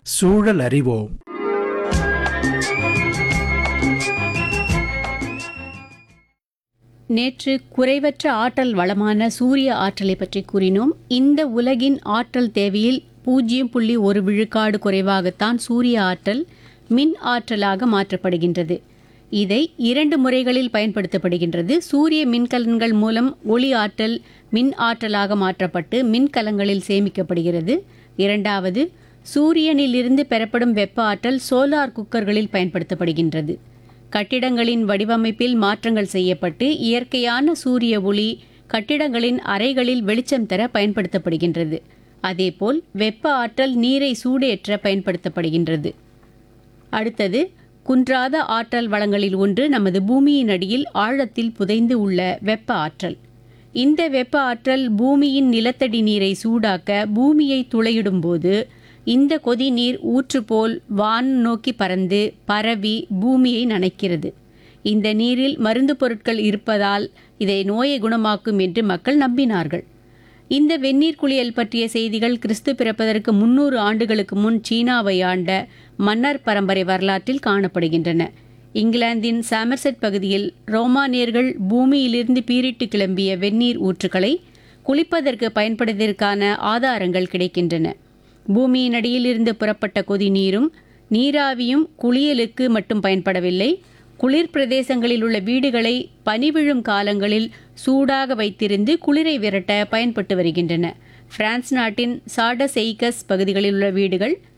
சூழல் அறிவோம் நேற்று குறைவற்ற ஆற்றல் வளமான சூரிய ஆற்றலை பற்றி கூறினோம் இந்த உலகின் ஆற்றல் தேவையில் பூஜ்ஜியம் புள்ளி ஒரு விழுக்காடு குறைவாகத்தான் சூரிய ஆற்றல் மின் ஆற்றலாக மாற்றப்படுகின்றது இதை இரண்டு முறைகளில் பயன்படுத்தப்படுகின்றது சூரிய மின்கலன்கள் மூலம் ஒளி ஆற்றல் மின் ஆற்றலாக மாற்றப்பட்டு மின்கலங்களில் சேமிக்கப்படுகிறது இரண்டாவது சூரியனிலிருந்து பெறப்படும் வெப்ப ஆற்றல் சோலார் குக்கர்களில் பயன்படுத்தப்படுகின்றது கட்டிடங்களின் வடிவமைப்பில் மாற்றங்கள் செய்யப்பட்டு இயற்கையான சூரிய ஒளி கட்டிடங்களின் அறைகளில் வெளிச்சம் தர பயன்படுத்தப்படுகின்றது அதேபோல் வெப்ப ஆற்றல் நீரை சூடேற்ற பயன்படுத்தப்படுகின்றது அடுத்தது குன்றாத ஆற்றல் வளங்களில் ஒன்று நமது பூமியின் அடியில் ஆழத்தில் புதைந்து உள்ள வெப்ப ஆற்றல் இந்த வெப்ப ஆற்றல் பூமியின் நிலத்தடி நீரை சூடாக்க பூமியை துளையிடும்போது இந்த கொதி நீர் ஊற்று போல் வான் நோக்கி பறந்து பரவி பூமியை நனைக்கிறது இந்த நீரில் மருந்து பொருட்கள் இருப்பதால் இதை நோயை குணமாக்கும் என்று மக்கள் நம்பினார்கள் இந்த வெந்நீர் குளியல் பற்றிய செய்திகள் கிறிஸ்து பிறப்பதற்கு முன்னூறு ஆண்டுகளுக்கு முன் சீனாவை ஆண்ட மன்னர் பரம்பரை வரலாற்றில் காணப்படுகின்றன இங்கிலாந்தின் சாமர்செட் பகுதியில் ரோமானியர்கள் பூமியிலிருந்து பீரிட்டு கிளம்பிய வெந்நீர் ஊற்றுகளை குளிப்பதற்கு பயன்படுவதற்கான ஆதாரங்கள் கிடைக்கின்றன பூமியின் அடியிலிருந்து புறப்பட்ட கொதி நீரும் நீராவியும் குளியலுக்கு மட்டும் பயன்படவில்லை குளிர் பிரதேசங்களில் உள்ள வீடுகளை பனிவிழும் காலங்களில் சூடாக வைத்திருந்து குளிரை விரட்ட பயன்பட்டு வருகின்றன பிரான்ஸ் நாட்டின் சாடசெய்கஸ் பகுதிகளில் உள்ள வீடுகள்